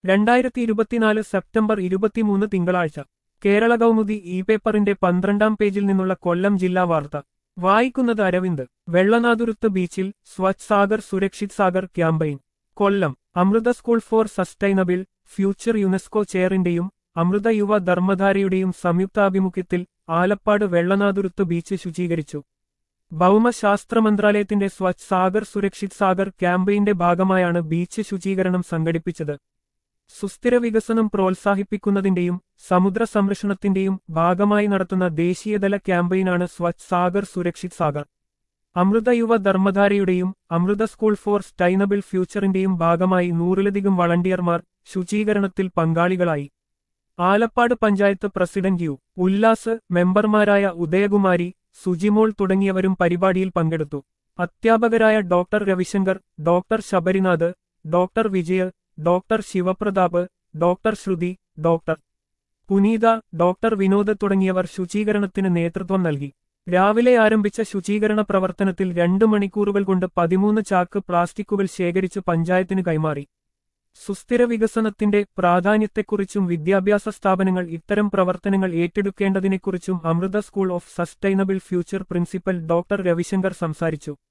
രണ്ടായിരത്തി ഇരുപത്തിനാല് സെപ്റ്റംബർ ഇരുപത്തിമൂന്ന് തിങ്കളാഴ്ച കേരള കൗമുദി ഇ പേപ്പറിന്റെ പന്ത്രണ്ടാം പേജിൽ നിന്നുള്ള കൊല്ലം ജില്ലാ വാർത്ത വായിക്കുന്നത് അരവിന്ദ് വെള്ളനാതുരുത്ത് ബീച്ചിൽ Swachh Sagar Surakshit Sagar campaign Kollam Amrita school for sustainable future UNESCO ചെയറിന്റെയും അമൃത യുവ ധർമ്മധാരയുടെയും സംയുക്താഭിമുഖ്യത്തിൽ ആലപ്പാട് വെള്ളനാതുരുത്ത് ബീച്ച് ശുചീകരിച്ചു ഭൗമശാസ്ത്ര മന്ത്രാലയത്തിന്റെ സ്വച്ഛ് സാഗർ സുരക്ഷിത് സാഗർ ക്യാമ്പയിന്റെ ഭാഗമായാണ് ബീച്ച് ശുചീകരണം സംഘടിപ്പിച്ചത് സുസ്ഥിര വികസനം പ്രോത്സാഹിപ്പിക്കുന്നതിന്റെയും സമുദ്ര സംരക്ഷണത്തിന്റെയും ഭാഗമായി നടത്തുന്ന ദേശീയതല ക്യാമ്പയിനാണ് സ്വച്ഛ് സാഗർ സുരക്ഷിത് സാഗർ അമൃത യുവ ധർമ്മധാരയുടെയും അമൃത സ്കൂൾ ഫോർ സ്റ്റൈനബിൾ ഫ്യൂച്ചറിന്റെയും ഭാഗമായി നൂറിലധികം വളണ്ടിയർമാർ ശുചീകരണത്തിൽ പങ്കാളികളായി ആലപ്പാട് പഞ്ചായത്ത് പ്രസിഡന്റ് യു ഉല്ലാസ് മെമ്പർമാരായ ഉദയകുമാരി സുജിമോൾ തുടങ്ങിയവരും പരിപാടിയിൽ പങ്കെടുത്തു അധ്യാപകരായ doctor Ravishankar doctor Sabarinath doctor Vijay doctor Shivaprathap doctor Shruthi doctor Puneetha doctor Vinod തുടങ്ങിയവർ ശുചീകരണത്തിന് നേതൃത്വം നൽകി രാവിലെ ആരംഭിച്ച ശുചീകരണ പ്രവർത്തനത്തിൽ രണ്ടു മണിക്കൂറുകൾ കൊണ്ട് പതിമൂന്ന് ചാക്ക് പ്ലാസ്റ്റിക്കുകൾ ശേഖരിച്ച് പഞ്ചായത്തിന് കൈമാറി സുസ്ഥിര വികസനത്തിന്റെ പ്രാധാന്യത്തെക്കുറിച്ചും വിദ്യാഭ്യാസ സ്ഥാപനങ്ങൾ ഇത്തരം പ്രവർത്തനങ്ങൾ ഏറ്റെടുക്കേണ്ടതിനെക്കുറിച്ചും Amrita school of sustainable future principal doctor Ravishankar സംസാരിച്ചു